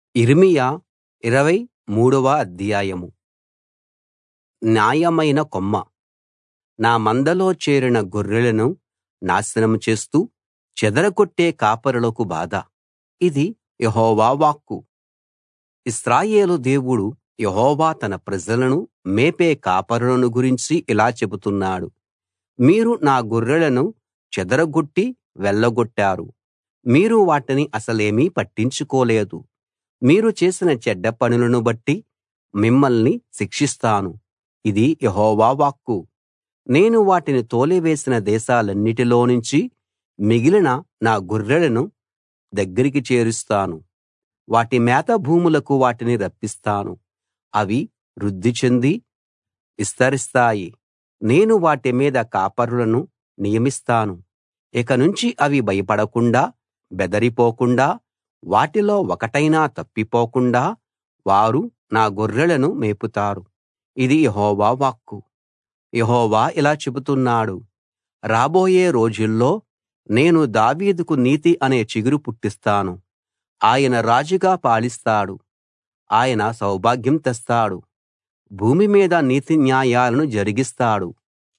యిర్మీయా ఇరవై మూడవ అధ్యాయం న్యాయమైన కొమ్మ నా మందలో చేరిన గొర్రెలను నాశనం చేస్తూ చెదరగొట్టే కాపరులకు బాధ ఇది యెహోవా వాక్కు ఇశ్రాయేలు దేవుడు యెహోవా తన ప్రజలను మేపే కాపరులను గురించి ఇలా చెబుతున్నాడు మీరు నా గొర్రెలను చెదరగొట్టి వెళ్ళగొట్టారు మీరు వాటిని అసలేమీ పట్టించుకోలేదు మీరు చేసిన చెడ్డ పనులను బట్టి మిమ్మల్ని శిక్షిస్తాను ఇది యెహోవా వాక్కు నేను వాటిని తోలివేసిన దేశాలన్నిటిలోనుంచి మిగిలిన నా గొర్రెలను దగ్గరికి చేరుస్తాను వాటి మేత భూములకు వాటిని రప్పిస్తాను అవి వృద్ధి చెంది విస్తరిస్తాయి నేను వాటి మీద కాపరులను నియమిస్తాను ఇకనుంచి అవి భయపడకుండా బెదరిపోకుండా వాటిలో ఒకటైనా తప్పిపోకుండా వారు నా గొర్రెలను మేపుతారు ఇది యెహోవా వాక్కు యెహోవా ఇలా చెబుతున్నాడు రాబోయే రోజుల్లో నేను దావీదుకు నీతి అనే చిగురు పుట్టిస్తాను ఆయన రాజుగా పాలిస్తాడు ఆయన సౌభాగ్యం తెస్తాడు భూమి మీద నీతి న్యాయాలను జరిగిస్తాడు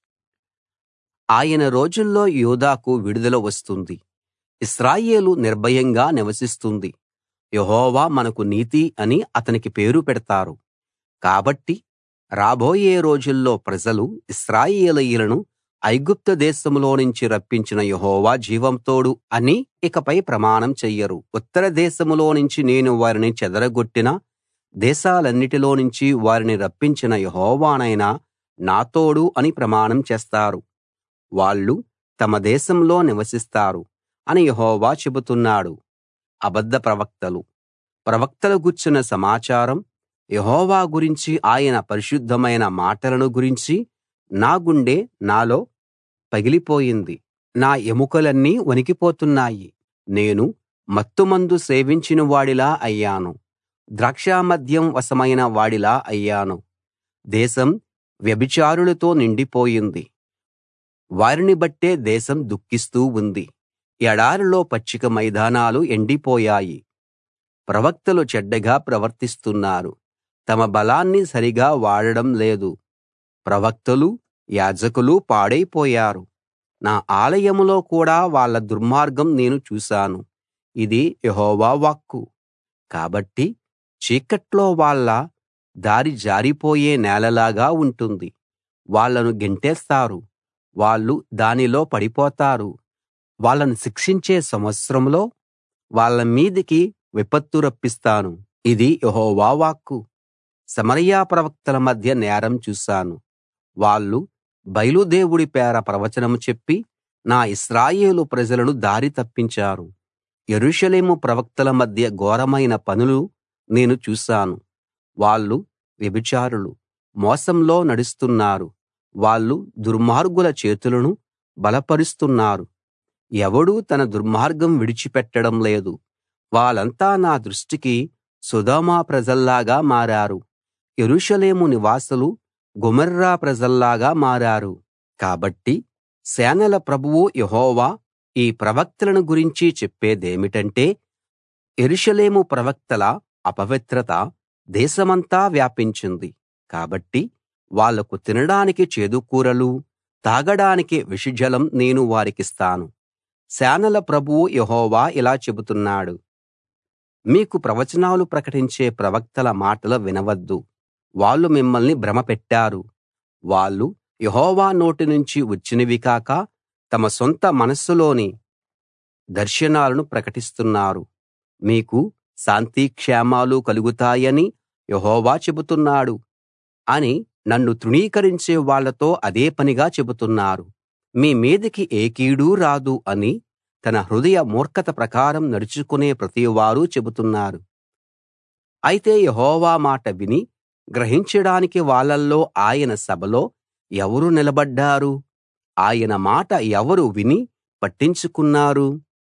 ఆయన రోజుల్లో యూదాకు విడుదల వస్తుంది ఇశ్రాయేలు నిర్భయంగా నివసిస్తుంది యెహోవా మనకు నీతి అని అతనికి పేరు పెడతారు కాబట్టి రాబోయే రోజుల్లో ప్రజలు ఇశ్రాయేలీయులను ఐగుప్తు దేశంలోనుంచి రప్పించిన యెహోవా జీవం తోడు అని ఇకపై ప్రమాణం చెయ్యరు ఉత్తర దేశంలోనుంచి నేను వారిని చెదరగొట్టిన దేశాలన్నిటిలోనుంచి వారిని రప్పించిన యెహోవానైన నా తోడు అని ప్రమాణం చేస్తారు వాళ్ళు తమ దేశంలో నివసిస్తారు అని యెహోవా చెబుతున్నాడు అబద్ధ ప్రవక్తలు ప్రవక్తల గూర్చిన సమాచారం యెహోవా గురించి ఆయన పరిశుద్ధమైన మాటలను గురించి నా గుండె నాలో పగిలిపోయింది నా ఎముకలన్నీ వణికిపోతున్నాయి నేను మత్తుమందు సేవించిన వాడిలా అయ్యాను ద్రాక్షామద్యం వశమైన వాడిలా అయ్యాను దేశం వ్యభిచారులతో నిండిపోయింది వారిని బట్టే దేశం దుఃఖిస్తూ ఉంది ఎడారిలో పచ్చిక మైదానాలు ఎండిపోయాయి ప్రవక్తలు చెడ్డగా ప్రవర్తిస్తున్నారు తమ బలాన్ని సరిగా వాడడం లేదు ప్రవక్తలు యాజకులు పాడైపోయారు నా ఆలయంలో కూడా వాళ్ళ దుర్మార్గం నేను చూశాను ఇది యెహోవా వాక్కు కాబట్టి చీకట్లో వాళ్ళ దారి జారిపోయే నేలలాగా ఉంటుంది వాళ్ళను గెంటేస్తారు వాళ్ళు దానిలో పడిపోతారు వాళ్ళను శిక్షించే సంవత్సరంలో వాళ్ళ మీదికి విపత్తు రప్పిస్తాను ఇది యెహోవా వాక్కు సమరయ ప్రవక్తల మధ్య నేరం చూశాను వాళ్ళు బయలు దేవుడి పేర ప్రవచనం చెప్పి నా ఇశ్రాయేలు ప్రజలను దారి తప్పించారు యెరూషలేము ప్రవక్తల మధ్య ఘోరమైన పనులు నేను చూశాను వాళ్ళు వ్యభిచారులు మోసంలో నడుస్తున్నారు వాళ్ళు దుర్మార్గుల చేతులను బలపరుస్తున్నారు ఎవడూ తన దుర్మార్గం విడిచిపెట్టడం లేదు వాళ్ళంతా నా దృష్టికి సొదొమ ప్రజల్లాగా మారారు యెరూషలేము నివాసులు గొమొర్రా ప్రజల్లాగా మారారు కాబట్టి సేనల ప్రభువు యెహోవా ఈ ప్రవక్తలను గురించి చెప్పేదేమిటంటే యెరూషలేము ప్రవక్తల అపవిత్రత దేశమంతా వ్యాపించింది కాబట్టి వాళ్లకు తినడానికి చేదుకూరలు తాగడానికి విషజలం నేను వారికిస్తాను సేనల ప్రభువు యెహోవా ఇలా చెబుతున్నాడు మీకు ప్రవచనాలు ప్రకటించే ప్రవక్తల మాటలు వినవద్దు వాళ్ళు మిమ్మల్ని భ్రమపెట్టారు వాళ్ళు యెహోవా నోటి నుంచి వచ్చినవి కాక తమ సొంత మనస్సులోని దర్శనాలను ప్రకటిస్తున్నారు మీకు శాంతి క్షేమాలు కలుగుతాయని యెహోవా చెబుతున్నాడు అని నన్ను తృణీకరించే వాళ్ళతో అదే పనిగా చెబుతున్నారు మీ మీదికి ఏ కీడూ రాదు అని తన హృదయ మూర్ఖత ప్రకారం నడుచుకునే ప్రతివారూ చెబుతున్నారు అయితే యెహోవా మాట విని గ్రహించడానికి వాళ్ళల్లో ఆయన సభలో ఎవరు నిలబడ్డారు ఆయన మాట ఎవరు విని పట్టించుకున్నారు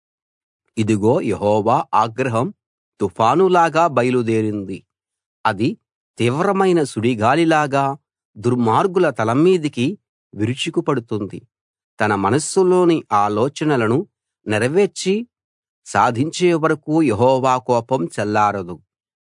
ఇదిగో యెహోవా ఆగ్రహం తుఫానులాగా బయలుదేరింది అది తీవ్రమైన సుడిగాలిలాగా దుర్మార్గుల తల మీదికి విరుచుకుపడుతుంది తన మనస్సులోని ఆలోచనలను నెరవేర్చి సాధించే వరకూ యెహోవా కోపం చల్లారదు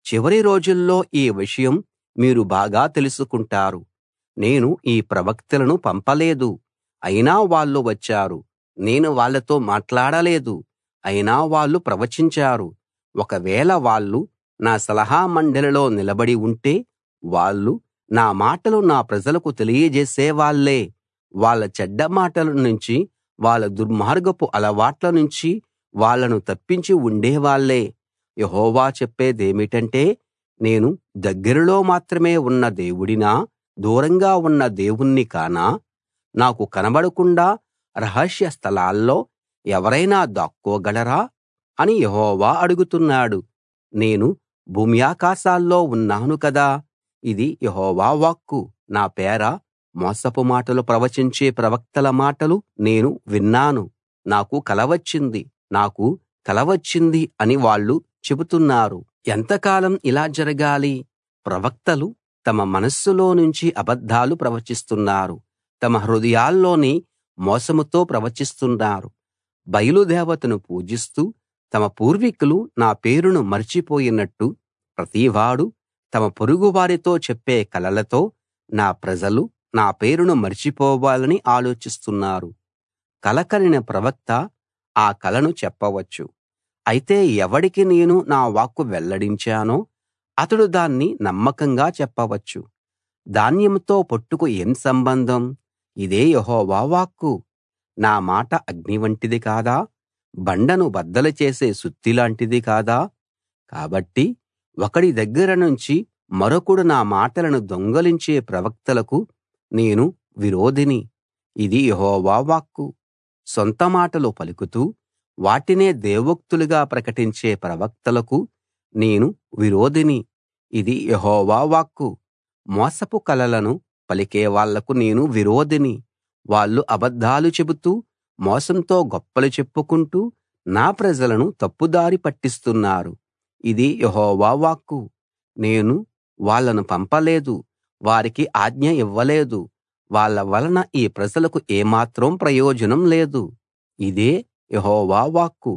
చివరి రోజుల్లో ఈ విషయం మీరు బాగా తెలుసుకుంటారు నేను ఈ ప్రవక్తలను పంపలేదు అయినా వాళ్ళు వచ్చారు నేను వాళ్ళతో మాట్లాడలేదు అయినా వాళ్ళు ప్రవచించారు ఒకవేళ వాళ్ళు నా సలహా మండలిలో నిలబడి ఉంటే వాళ్ళు నా మాటలు నా ప్రజలకు తెలియజేసేవాళ్ళే వాళ్ళ చెడ్డ మాటల నుంచి వాళ్ళ దుర్మార్గపు అలవాట్ల నుంచి వాళ్ళను తప్పించి ఉండేవాళ్ళే యెహోవా చెప్పేదేమిటంటే నేను దగ్గరలో మాత్రమే ఉన్న దేవుడినా దూరంగా ఉన్న దేవుణ్ణి కానా నాకు కనబడకుండా రహస్య స్థలాల్లో ఎవరైనా దాక్కోగలరా అని యెహోవా అడుగుతున్నాడు నేను భూమ్యాకాశాల్లో ఉన్నాను కదా ఇది యెహోవా వాక్కు నా పేర మోసపు మాటలు ప్రవచించే ప్రవక్తల మాటలు నేను విన్నాను నాకు కల వచ్చింది నాకు కల వచ్చింది అని వాళ్ళు చెబుతున్నారు ఎంతకాలం ఇలా జరగాలి ప్రవక్తలు తమ మనస్సులో నుంచి అబద్ధాలు ప్రవచిస్తున్నారు తమ హృదయాల్లోని మోసముతో ప్రవచిస్తున్నారు బయలుదేవతను పూజిస్తూ తమ పూర్వీకులు నా పేరును మర్చిపోయినట్టు ప్రతివాడు తమ పొరుగువారితో చెప్పే కలలతో నా ప్రజలు నా పేరును మర్చిపోవాలని ఆలోచిస్తున్నారు కల కనిన ప్రవక్త ఆ కలను చెప్పవచ్చు అయితే ఎవడికి నేను నా వాక్కు వెల్లడించానో అతడు దాన్ని నమ్మకంగా చెప్పవచ్చు ధాన్యంతో పొట్టుకు ఏం సంబంధం ఇదే యెహోవా వాక్కు నా మాట అగ్ని వంటిది కాదా బండను బద్దలు చేసే సుత్తిలాంటిది కాదా కాబట్టి ఒకడి దగ్గర నుంచి మరొకడు నా మాటలను దొంగలించే ప్రవక్తలకు నేను విరోధిని ఇది యెహోవా వాక్కు సొంత మాటలు పలుకుతూ వాటినే దేవోక్తులుగా ప్రకటించే ప్రవక్తలకు నేను విరోధిని ఇది యెహోవా వాక్కు మోసపు కలలను పలికే వాళ్లకు నేను విరోధిని వాళ్ళు అబద్ధాలు చెబుతూ మోసంతో గొప్పలు చెప్పుకుంటూ నా ప్రజలను తప్పుదారి పట్టిస్తున్నారు ఇది యెహోవా వాక్కు నేను వాళ్ళను పంపలేదు వారికి ఆజ్ఞ ఇవ్వలేదు వాళ్ళ వలన ఈ ప్రజలకు ఏమాత్రం ప్రయోజనం లేదు ఇదే యెహోవా వాక్కు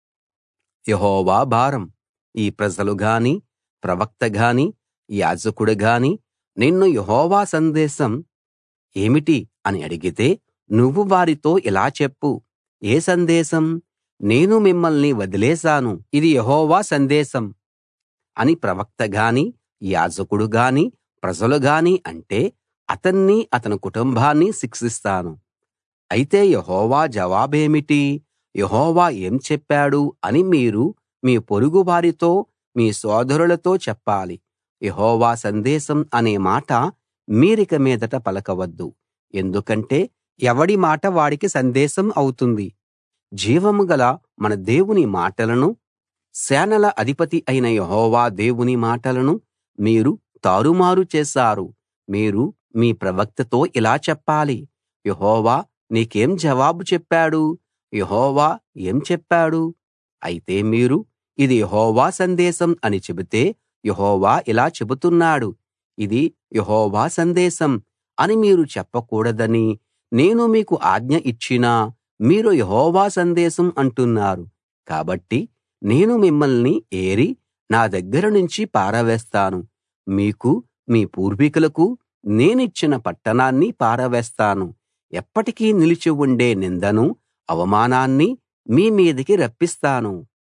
యెహోవా భారం ఈ ప్రజలు గాని ప్రవక్త గాని యాజకుడు గాని నిన్ను యెహోవా సందేశం ఏమిటి అని అడిగితే నువ్వు వారితో ఇలా చెప్పు ఏ సందేశం నేను మిమ్మల్ని వదిలేశాను ఇది యెహోవా సందేశం అని ప్రవక్త గాని యాజకుడు గాని ప్రజలు గాని అంటే అతన్నీ అతని కుటుంబాన్ని శిక్షిస్తాను అయితే యెహోవా జవాబేమిటి యెహోవా ఏం చెప్పాడు అని మీరు మీ పొరుగువారితో మీ సోదరులతో చెప్పాలి యెహోవా సందేశం అనే మాట మీరిక మీదట పలకవద్దు ఎందుకంటే ఎవడి మాట వాడికి సందేశం అవుతుంది జీవం గల మన దేవుని మాటలను సేనల అధిపతి అయిన యెహోవా దేవుని మాటలను మీరు తారుమారు చేశారు మీరు మీ ప్రవక్తతో ఇలా చెప్పాలి యెహోవా నీకేం జవాబు చెప్పాడు యెహోవా ఏం చెప్పాడు అయితే మీరు ఇది యెహోవా సందేశం అని చెబితే యెహోవా ఇలా చెబుతున్నాడు ఇది యెహోవా సందేశం అని మీరు చెప్పకూడదని నేను మీకు ఆజ్ఞ ఇచ్చినా మీరు యెహోవా సందేశం అంటున్నారు కాబట్టి నేను మిమ్మల్ని ఏరి నా దగ్గర నుంచి పారవేస్తాను మీకు మీ పూర్వీకులకు నేనిచ్చిన పట్టణాన్ని పారవేస్తాను ఎప్పటికీ నిలిచి ఉండే నిందను అవమానాన్ని మీ మీదికి రప్పిస్తాను